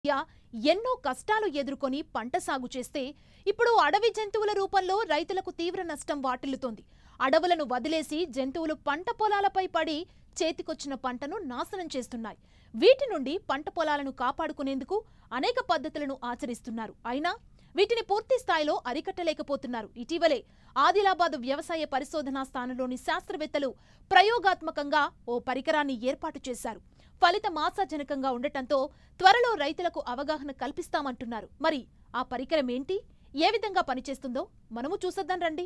మధ్య ఎన్నో కష్టాలు ఎదుర్కొని పంట సాగు చేస్తే ఇప్పుడు అడవి జంతువుల రూపంలో రైతులకు తీవ్ర నష్టం వాటిల్లుతోంది అడవులను వదిలేసి జంతువులు పంట పొలాలపై పడి చేతికొచ్చిన పంటను నాశనం చేస్తున్నాయి వీటి నుండి పంట పొలాలను కాపాడుకునేందుకు అనేక పద్ధతులను ఆచరిస్తున్నారు అయినా వీటిని పూర్తి స్థాయిలో అరికట్టలేకపోతున్నారు ఇటీవలే ఆదిలాబాద్ వ్యవసాయ పరిశోధనా స్థానంలోని శాస్త్రవేత్తలు ప్రయోగాత్మకంగా ఓ పరికరాన్ని ఏర్పాటు చేశారు ఫలితం ఆశాజనకంగా ఉండటంతో త్వరలో రైతులకు అవగాహన కల్పిస్తామంటున్నారు మరి ఆ పరికరం ఏంటి ఏ విధంగా పనిచేస్తుందో మనము చూసొద్దాం రండి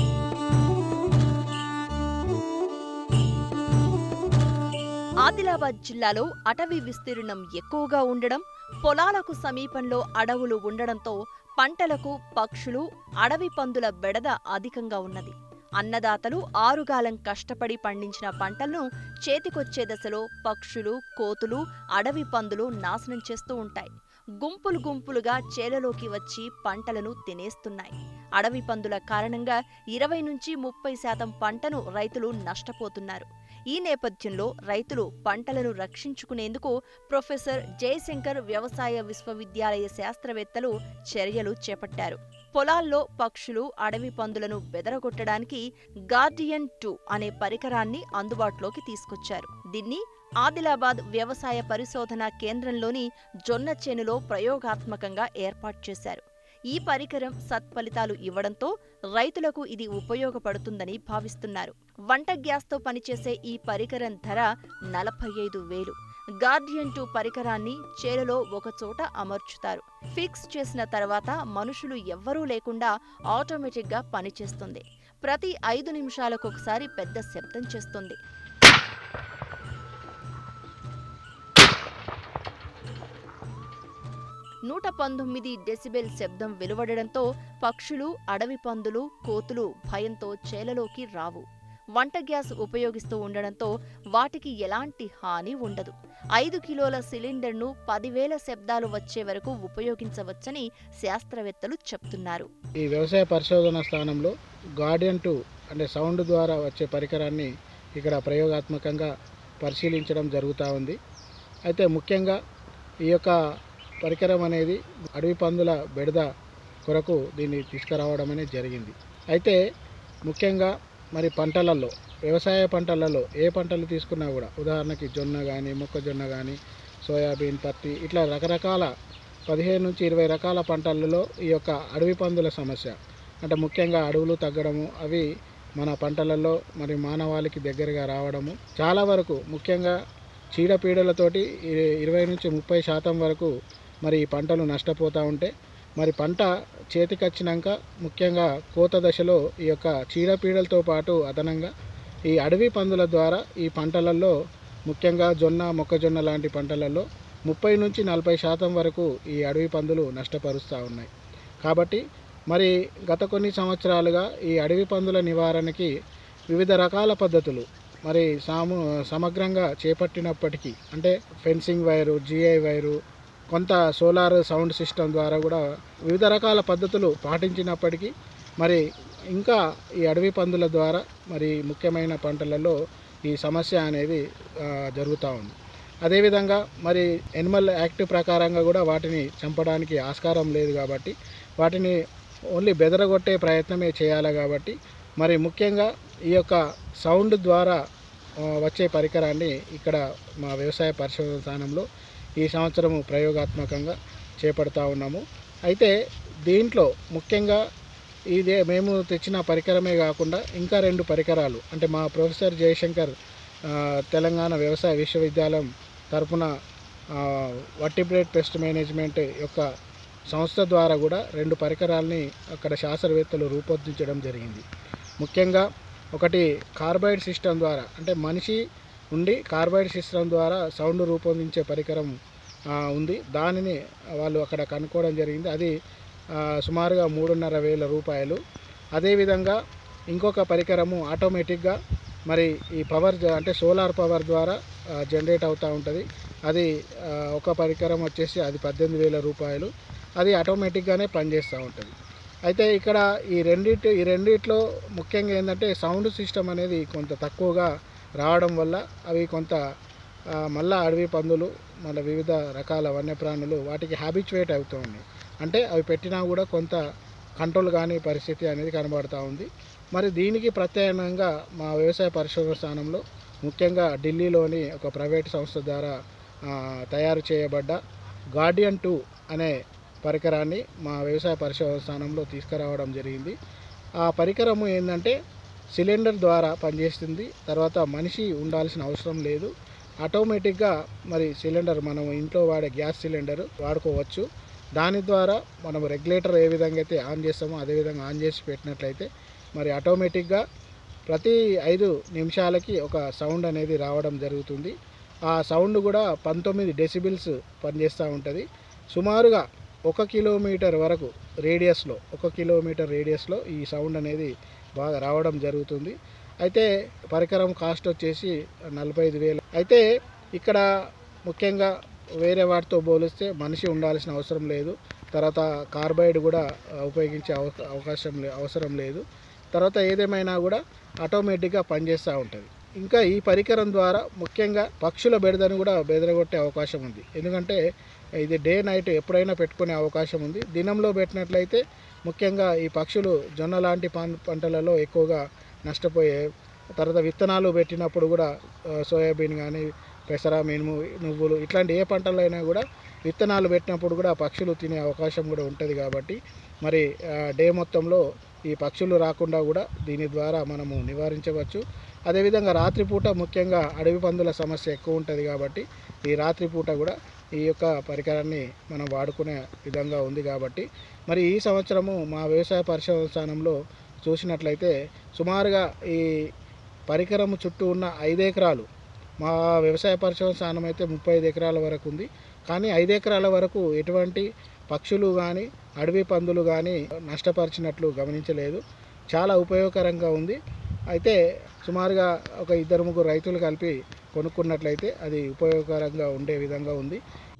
ఆదిలాబాద్ జిల్లాలో అటవీ విస్తీర్ణం ఎక్కువగా ఉండడం పొలాలకు సమీపంలో అడవులు ఉండడంతో పంటలకు పక్షులు అడవి పందుల బెడద అధికంగా ఉన్నది అన్నదాతలు ఆరుగాలం కష్టపడి పండించిన పంటలను చేతికొచ్చే దశలో పక్షులు కోతులు అడవి పందులు నాశనం చేస్తూ ఉంటాయి గుంపులు గుంపులుగా చేలలోకి వచ్చి పంటలను తినేస్తున్నాయి అడవి పందుల కారణంగా ఇరవై నుంచి ముప్పై శాతం పంటను రైతులు నష్టపోతున్నారు ఈ నేపథ్యంలో రైతులు పంటలను రక్షించుకునేందుకు ప్రొఫెసర్ జయశంకర్ వ్యవసాయ విశ్వవిద్యాలయ శాస్త్రవేత్తలు చర్యలు చేపట్టారు పొలాల్లో పక్షులు అడవి పందులను బెదరగొట్టడానికి గార్డియన్ టూ అనే పరికరాన్ని అందుబాటులోకి తీసుకొచ్చారు దీన్ని ఆదిలాబాద్ వ్యవసాయ పరిశోధన కేంద్రంలోని జొన్న చేనులో ప్రయోగాత్మకంగా ఏర్పాటు చేశారు ఈ పరికరం సత్ఫలితాలు ఇవ్వడంతో రైతులకు ఇది ఉపయోగపడుతుందని భావిస్తున్నారు వంట గ్యాస్తో పనిచేసే ఈ పరికరం ధర నలభై ఐదు వేలు గార్డియన్ టూ పరికరాన్ని చేలలో ఒకచోట అమర్చుతారు ఫిక్స్ చేసిన తర్వాత మనుషులు ఎవ్వరూ లేకుండా ఆటోమేటిక్గా పనిచేస్తుంది ప్రతి ఐదు నిమిషాలకొకసారి పెద్ద శబ్దం చేస్తుంది నూట పంతొమ్మిది డెసిబెల్ శబ్దం వెలువడడంతో పక్షులు అడవి పందులు కోతులు భయంతో చేలలోకి రావు వంట గ్యాస్ ఉపయోగిస్తూ ఉండడంతో వాటికి ఎలాంటి హాని ఉండదు ఐదు కిలోల సిలిండర్ను పదివేల శబ్దాలు వచ్చే వరకు ఉపయోగించవచ్చని శాస్త్రవేత్తలు చెప్తున్నారు ఈ వ్యవసాయ పరిశోధన స్థానంలో గార్డియన్ టూ అంటే సౌండ్ ద్వారా వచ్చే పరికరాన్ని ఇక్కడ ప్రయోగాత్మకంగా పరిశీలించడం జరుగుతూ ఉంది అయితే ముఖ్యంగా ఈ యొక్క పరికరం అనేది అడవి పందుల బెడద కొరకు దీన్ని తీసుకురావడం అనేది జరిగింది అయితే ముఖ్యంగా మరి పంటలలో వ్యవసాయ పంటలలో ఏ పంటలు తీసుకున్నా కూడా ఉదాహరణకి జొన్న కానీ మొక్కజొన్న కానీ సోయాబీన్ పత్తి ఇట్లా రకరకాల పదిహేను నుంచి ఇరవై రకాల పంటలలో ఈ యొక్క అడవి పందుల సమస్య అంటే ముఖ్యంగా అడవులు తగ్గడము అవి మన పంటలలో మరి మానవాళికి దగ్గరగా రావడము చాలా వరకు ముఖ్యంగా చీడపీడలతోటి ఇ- ఇరవై నుంచి ముప్పై శాతం వరకు మరి ఈ పంటలు నష్టపోతూ ఉంటే మరి పంట చేతికొచ్చినాక ముఖ్యంగా కోత దశలో ఈ యొక్క చీడపీడలతో పాటు అదనంగా ఈ అడవి పందుల ద్వారా ఈ పంటలలో ముఖ్యంగా జొన్న మొక్కజొన్న లాంటి పంటలలో ముప్పై నుంచి నలభై శాతం వరకు ఈ అడవి పందులు నష్టపరుస్తూ ఉన్నాయి కాబట్టి మరి గత కొన్ని సంవత్సరాలుగా ఈ అడవి పందుల నివారణకి వివిధ రకాల పద్ధతులు మరి సాము సమగ్రంగా చేపట్టినప్పటికీ అంటే ఫెన్సింగ్ వైరు జిఐ వైరు కొంత సోలార్ సౌండ్ సిస్టమ్ ద్వారా కూడా వివిధ రకాల పద్ధతులు పాటించినప్పటికీ మరి ఇంకా ఈ అడవి పందుల ద్వారా మరి ముఖ్యమైన పంటలలో ఈ సమస్య అనేది ఆ, జరుగుతూ ఉంది అదేవిధంగా మరి ఎనిమల్ యాక్ట్ ప్రకారంగా కూడా వాటిని చంపడానికి ఆస్కారం లేదు కాబట్టి వాటిని ఓన్లీ బెదరగొట్టే ప్రయత్నమే చేయాలి కాబట్టి మరి ముఖ్యంగా ఈ యొక్క సౌండ్ ద్వారా ఆ, వచ్చే పరికరాన్ని ఇక్కడ మా వ్యవసాయ పరిశోధన స్థానంలో ఈ సంవత్సరము ప్రయోగాత్మకంగా చేపడతా ఉన్నాము అయితే దీంట్లో ముఖ్యంగా ఇదే మేము తెచ్చిన పరికరమే కాకుండా ఇంకా రెండు పరికరాలు అంటే మా ప్రొఫెసర్ జయశంకర్ ఆ, తెలంగాణ వ్యవసాయ విశ్వవిద్యాలయం తరపున వర్టిబ్రేట్ పెస్ట్ మేనేజ్మెంట్ యొక్క సంస్థ ద్వారా కూడా రెండు పరికరాల్ని అక్కడ శాస్త్రవేత్తలు రూపొందించడం జరిగింది ముఖ్యంగా ఒకటి కార్బైడ్ సిస్టమ్ ద్వారా అంటే మనిషి ఉండి కార్బైడ్ సిస్టమ్ ద్వారా సౌండ్ రూపొందించే పరికరం ఆ, ఉంది దానిని వాళ్ళు అక్కడ కనుక్కోవడం జరిగింది అది ఆ, సుమారుగా మూడున్నర వేల రూపాయలు అదేవిధంగా ఇంకొక పరికరము ఆటోమేటిక్గా మరి ఈ పవర్ జ- అంటే సోలార్ పవర్ ద్వారా జనరేట్ అవుతూ ఉంటుంది అది ఆ, ఒక పరికరం వచ్చేసి అది పద్దెనిమిది వేల రూపాయలు అది ఆటోమేటిక్గానే పనిచేస్తూ ఉంటుంది అయితే ఇక్కడ ఈ రెండిటి ఈ రెండిట్లో ముఖ్యంగా ఏంటంటే సౌండ్ సిస్టమ్ అనేది కొంత తక్కువగా రావడం వల్ల అవి కొంత ఆ, మళ్ళా అడవి పందులు మళ్ళీ వివిధ రకాల వన్యప్రాణులు వాటికి హ్యాబిచువేట్ అవుతూ ఉన్నాయి అంటే అవి పెట్టినా కూడా కొంత కంట్రోల్ కాని పరిస్థితి అనేది కనబడుతూ ఉంది మరి దీనికి ప్రత్యామ్నాయంగా మా వ్యవసాయ పరిశోధన స్థానంలో ముఖ్యంగా ఢిల్లీలోని ఒక ప్రైవేట్ సంస్థ ద్వారా ఆ, తయారు చేయబడ్డ గార్డియన్ టూ అనే పరికరాన్ని మా వ్యవసాయ పరిశోధన స్థానంలో తీసుకురావడం జరిగింది ఆ పరికరము ఏంటంటే సిలిండర్ ద్వారా పనిచేస్తుంది తర్వాత మనిషి ఉండాల్సిన అవసరం లేదు ఆటోమేటిక్గా మరి సిలిండర్ మనం ఇంట్లో వాడే గ్యాస్ సిలిండర్ వాడుకోవచ్చు దాని ద్వారా మనం రెగ్యులేటర్ ఏ విధంగా అయితే ఆన్ చేస్తామో అదే విధంగా ఆన్ చేసి పెట్టినట్లయితే మరి ఆటోమేటిక్గా ప్రతి ఐదు నిమిషాలకి ఒక సౌండ్ అనేది రావడం జరుగుతుంది ఆ సౌండ్ కూడా పంతొమ్మిది డెసిబిల్స్ పనిచేస్తూ ఉంటుంది సుమారుగా ఒక కిలోమీటర్ వరకు రేడియస్లో ఒక కిలోమీటర్ రేడియస్లో ఈ సౌండ్ అనేది బాగా రావడం జరుగుతుంది అయితే పరికరం కాస్ట్ వచ్చేసి నలభై ఐదు వేలు అయితే ఇక్కడ ముఖ్యంగా వేరే వాటితో పోలిస్తే మనిషి ఉండాల్సిన అవసరం లేదు తర్వాత కార్బైడ్ కూడా ఆ, ఉపయోగించే అవ- అవకాశం లే అవసరం లేదు తర్వాత ఏదేమైనా కూడా ఆటోమేటిక్గా పనిచేస్తూ ఉంటుంది ఇంకా ఈ పరికరం ద్వారా ముఖ్యంగా పక్షుల బెడదను కూడా బెదరగొట్టే అవకాశం ఉంది ఎందుకంటే ఇది డే నైట్ ఎప్పుడైనా పెట్టుకునే అవకాశం ఉంది దినంలో పెట్టినట్లయితే ముఖ్యంగా ఈ పక్షులు జొన్న లాంటి పం- పంటలలో ఎక్కువగా నష్టపోయే తర్వాత విత్తనాలు పెట్టినప్పుడు కూడా ఆ, సోయాబీన్ కానీ పెసర మినుము నువ్వులు ఇట్లాంటి ఏ పంటలు అయినా కూడా విత్తనాలు పెట్టినప్పుడు కూడా పక్షులు తినే అవకాశం కూడా ఉంటుంది కాబట్టి మరి ఆ, డే మొత్తంలో ఈ పక్షులు రాకుండా కూడా దీని ద్వారా మనము నివారించవచ్చు అదేవిధంగా రాత్రిపూట ముఖ్యంగా అడవి పందుల సమస్య ఎక్కువ ఉంటుంది కాబట్టి ఈ రాత్రిపూట కూడా ఈ యొక్క పరికరాన్ని మనం వాడుకునే విధంగా ఉంది కాబట్టి మరి ఈ సంవత్సరము మా వ్యవసాయ పరిశోధన స్థానంలో చూసినట్లయితే సుమారుగా ఈ పరికరం చుట్టూ ఉన్న ఐదు ఎకరాలు మా వ్యవసాయ పరిశోధన స్థానం అయితే ముప్పై ఐదు ఎకరాల వరకు ఉంది కానీ ఐదు ఎకరాల వరకు ఎటువంటి పక్షులు కానీ అడవి పందులు కానీ నష్టపరిచినట్లు గమనించలేదు చాలా ఉపయోగకరంగా ఉంది అయితే సుమారుగా ఒక ఇద్దరు ముగ్గురు రైతులు కలిపి కొనుక్కున్నట్లయితే అది ఉపయోగకరంగా ఉండే విధంగా ఉంది